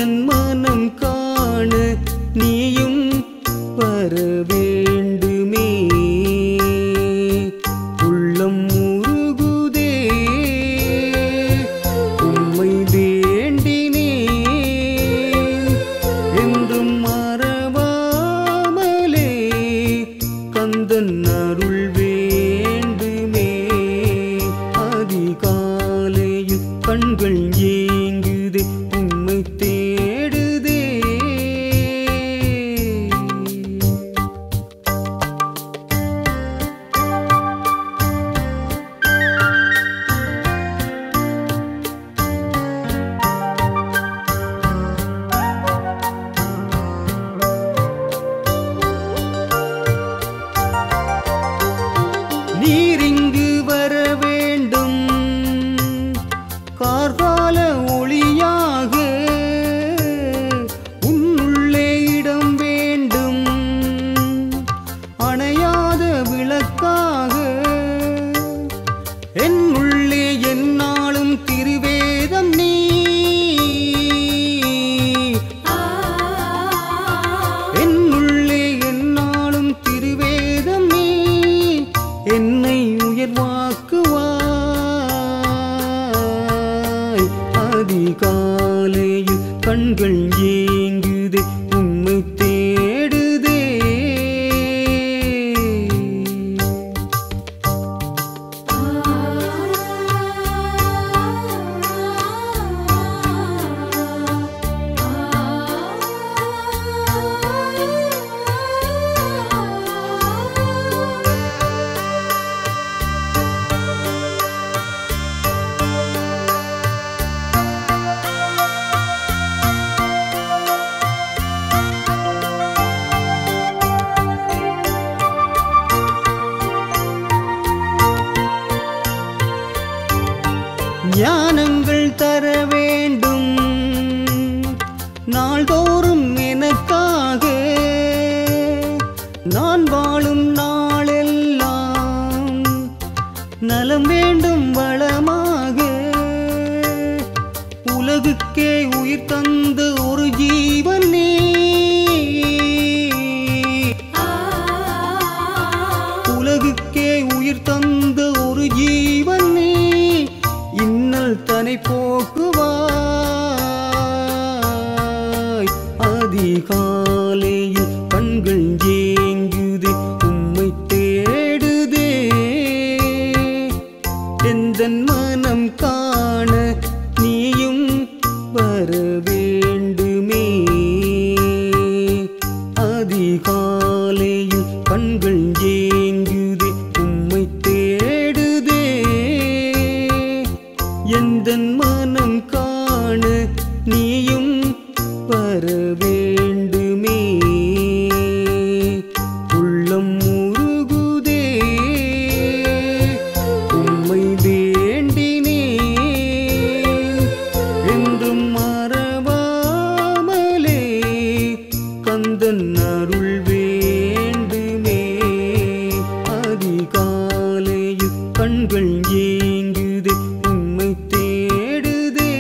எந்தன் மனம் காண நீயும் வர வேண்டுமே உள்ளம் உருகுதே உம்மை வேண்டினேன் என்றும் மறவாமலே கந்தன் அருள் வேண்டுமே அதிகாலையில் கண்கள் ஏங்குதே உம்மை தேடுதே நீர் இங்கு வர வேண்டும் கார்கால ஒளியாக உன்னுள்ளே இடம் வேண்டும் அணையாத விளக்காக என் உள்ளே என்னாலும் திருவேதம் நீ என் உள்ளே என்னாலும் திருவேதம் நீ என்னை உயர்வாக்குவாய் அதிகாலையில் கண்கள் ஏங்குதே உம்மை தேடுதே ஞானங்கள் தர வேண்டும் நாள்தோறும் எனக்காக நான் வாழும் நாளெல்லாம் நலம் வேண்டும் வளமாக உலகுக்கே உயிர் தந்த ஒரு ஜீவன் நீ உலகுக்கே உயிர் தந்த ஒரு ஜீவன் நீ இன்னல் தனை போக்குவாய் அதிகாலையில் கண்கள் ஏங்குதே உம்மை தேடுதே எந்தன் மனம் காண நீயும் வர வேண்டுமே அதிகாலையில் கண்கள் ஏங்குதே உம்மை தேடுதே எந்தன் மனம் காண நீயும் வர வேண்டுமே உள்ளம் உருகுதே உம்மை வேண்டினேன் என்றும் மறவாமலே கந்தன் அருள் வேண்டுமே அதிகாலையில் கண்கள் ஏங்குதே உம்மை தேடுதே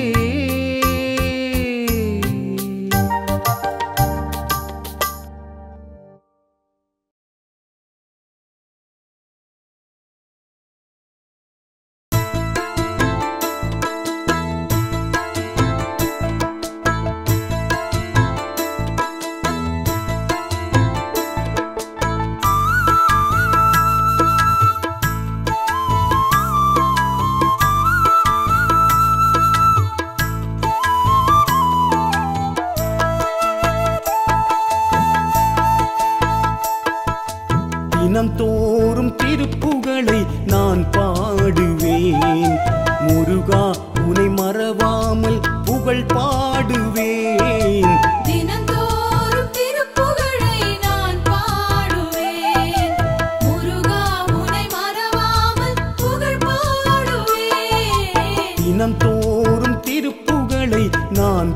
தினம் தோறும் திருப்புகளை நான் பாடுவேன் முருகா உனை மறவாமல் புகழ் பாடுவேன் தினந்தோறும் திருப்புகழை நான் பாடுவேன் முருகா உனை மறவாமல் புகழ் பாடுவேன் தினம் தோறும் திருப்புகளை நான்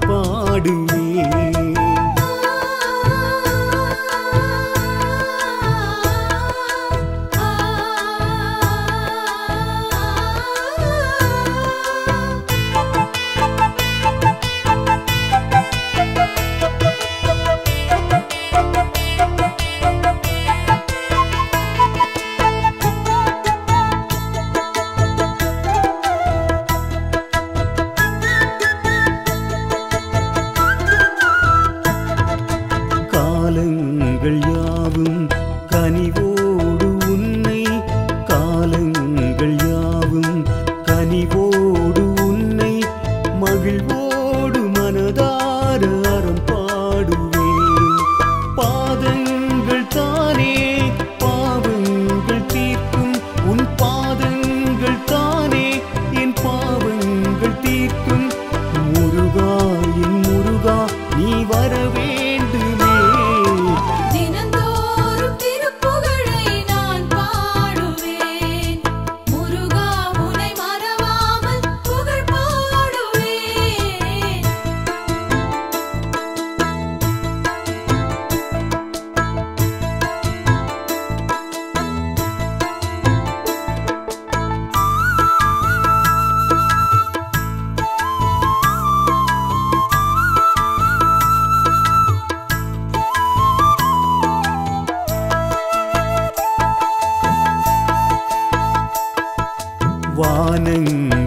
பாடுவேன்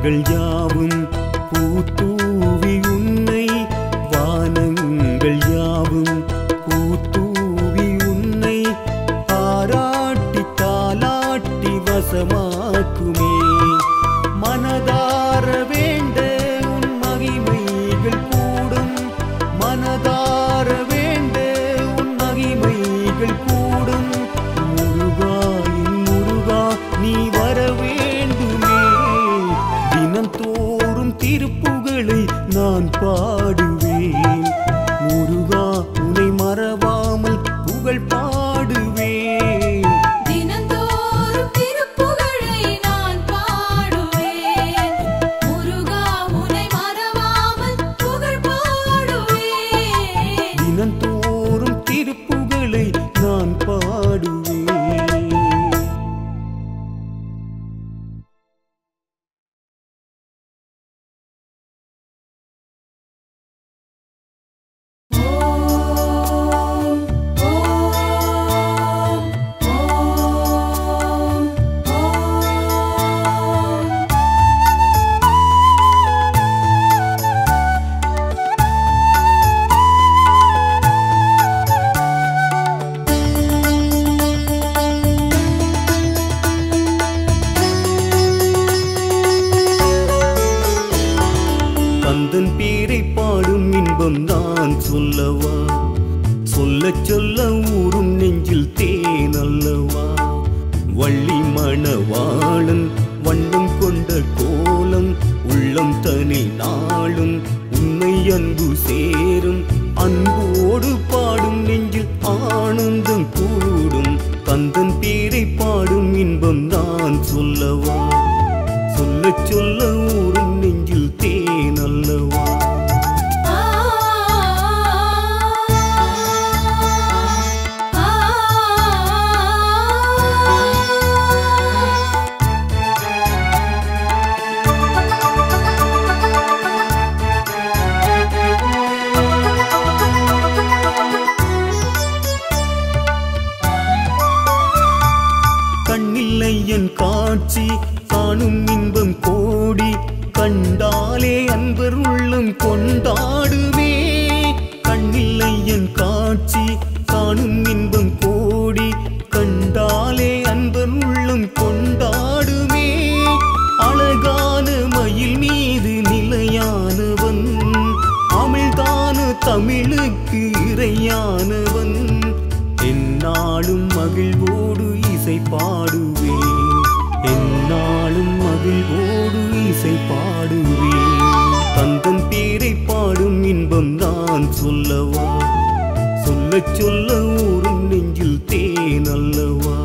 வானங்கள் யாவும் பூத்தூவி உன்னை வானங்கள் யாவும் பூத்தூவி உன்னை பாராட்டி தாலாட்டி வசமாக்குமே மனதார வேண்ட உன் மகிமைகள் கூடும் மனதார வேண்ட உன் மகிமைகள் கூடும் முருகாயின் முருகா நீ வர வேண்டுமே தினம் தோறும் திருப்புகளை நான் பாடுவேன் முருகா உனை மறவாமல் புகழ் பாடுவேன் தினந்தோறும் திருப்புகழை நான் பாடுவேன் முருகா உனை மறவாமல் புகழ் பாடுவேன் தினந்தோறும் திருப்புகளை நான் பாடுவேன் ஓம் ஓம் ஓம் ஓம் கந்தன் பேரை பாடும் இன்பம் நான் சொல்லவா சொல்ல சொல்ல ஊரும் நெஞ்சில் தேன் அல்லவா வள்ளி மணவாளன் வண்ணம் கொண்ட கோலம் உள்ளம் தனி நாளும் உன்னை அன்பு சேரும் அன்போடு பாடும் நெஞ்சில் ஆனந்தம் கூடும் கந்தன் பேரை பாடும் இன்பம் நான் சொல்லவா சொல்ல சொல்ல ஊரும் நெஞ்சில் தேன் அல்லவா ஆ ஆ கண்ணில்லை என் காட்சி காணும் இன்பம் கோடி கண்டாலே அன்பர் உள்ளம் கொண்டாடுமே கண்ணில்லை என் காட்சி காணும் இன்பம் கோடி கண்டாலே அன்பர் உள்ளம் கொண்டாடுமே அழகான மயில் மீது நிலையானவன் அமிழ்தான தமிழுக்கு இறையானவன் என்னாலும் மகிழ்வோடு இசை பாடுவேன் என்னாலும் மகிழ்வோடு இசை பாடுவேன் தந்தன் பேரை பாடும் இன்பம் நான் சொல்லவா சொல்ல சொல்ல ஊரும் நெஞ்சில் தேன் அல்லவா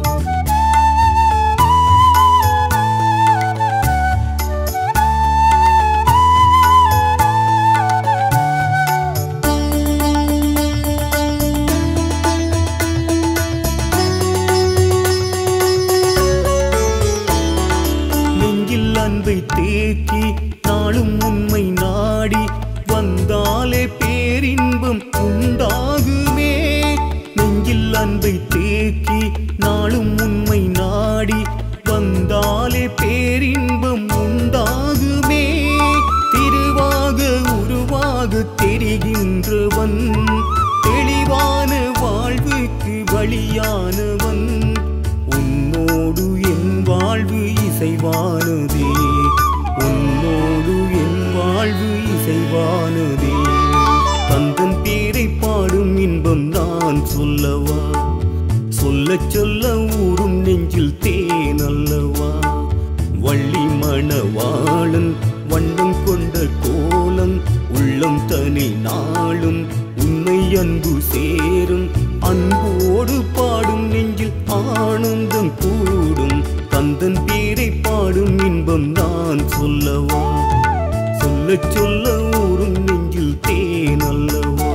நெஞ்சில் அன்பை தேக்கி நாளும் உண்மை நாடி வந்தாலே பேரின்பம் உண்டாகுமே நெஞ்சில் அன்பை தேக்கி நாளும் உண்மை நாடி வந்தாலே பேரின்பம் உண்டாகுமே திருவாக உருவாக தெரிகின்றவன் தெளிவான வாழ்வுக்கு வழியானவன் உன்னோடு என் வாழ்வு இசைவானதே உன்னோடு என் வாழ்வு இசைவானதே தந்தன் பேரை பாடும் இன்பம் நான் சொல்லவா சொல்ல சொல்ல ஊரும் நெஞ்சில் தேன் அல்லவா வள்ளி மணவாளன் வண்ணம் கொண்ட கோலம் உள்ளம் தனி நாளும் உன்னை அன்பு சேரும் அன்போடு பாடும் நெஞ்சில் ஆனந்தம் கூடும் கந்தன் பேரை பாடும் இன்பம் நான் சொல்லவா சொல்ல சொல்ல ஊரும் நெஞ்சில் தேன் அல்லவா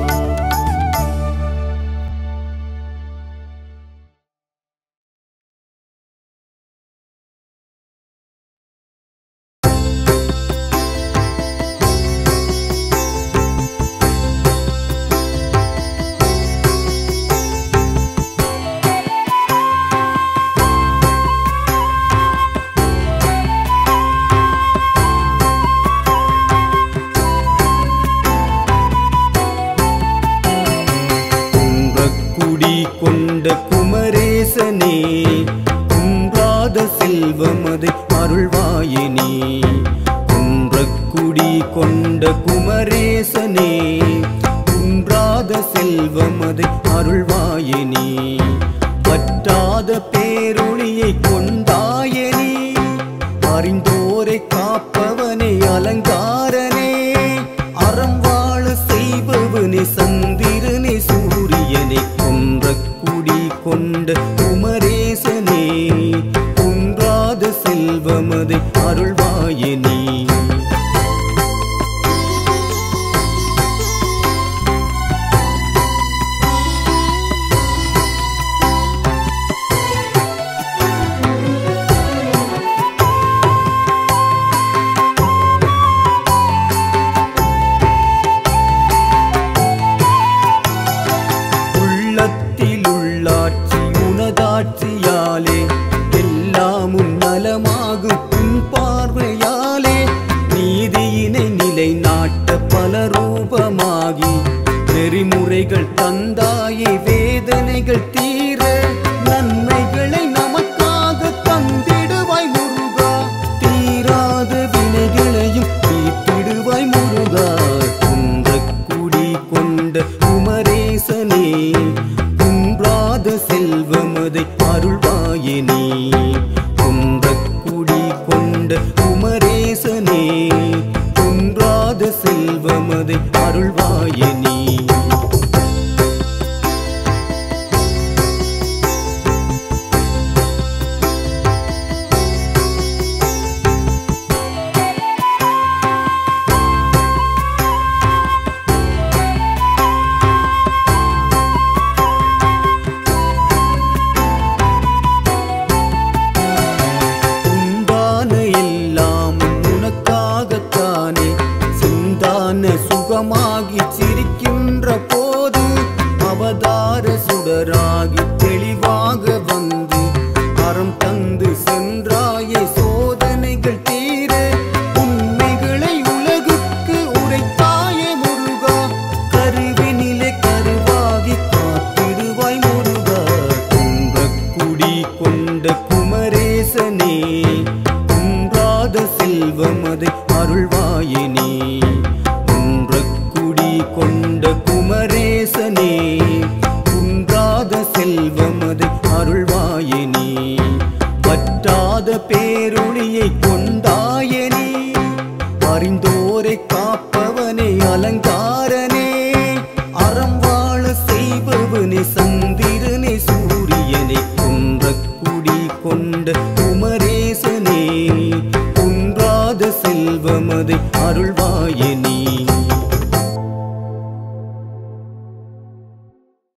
ஆ செல்வமதை அருள்வாயே நீ பற்றாத பேரொளியை கொண்டாயே நீ அறிந்தோரை காப்பவனே அலங்காரனே அறம் வாழ செய்பவனே சந்திரனே சூரியனே கொன்ற குடி கொண்ட குமரேசனே குன்றாத செல்வமதை அருள்வாயே நீ உள்ளத்தில் உள்ளாட்சி உனதாட்சியாலே எல்லாமும் நலமாகும் உன் பார்வையாலே நீதியினை நிலைநாட்ட பல ரூபமாகி நெறிமுறைகள் தந்தாயே வேதனைகள் தீர நன்மைகளை நமக்காக தந்திடுவாய் முருகா தீராத வினைகளையும் தீர்த்திடுவாய் முருகா குன்ற குடி கொண்ட குமரேசனே குன்றாத செல்வமதை அருள்வாயே நீ குன்ற குடி கொண்ட குமரேசனே குன்றாத செல்வமதை அருள்வாயே நீ உண்டான எல்லாம் உனக்காகத்தானே சிந்தான சுகமாகி சிரிக்கின்ற போது அவதார சுடராகி தெளிவாக வந்து அறம் தந்து சென்றாயே சோதனைகள் தீர உண்மைகளை உலகுக்கு உரைத்தாயே முருகா கருவினிலே கருவாகி காத்திடுவாய் முருகா குன்ற குடி கொண்ட குமரேசனே குன்றாத செல்வமதை அருள்வாயே நீ குன்ற குடி கொண்ட குமரேசனே குன்றாத செல்வமதை அருள்வாயே நீ பற்றாத பேரொளியை கொண்டா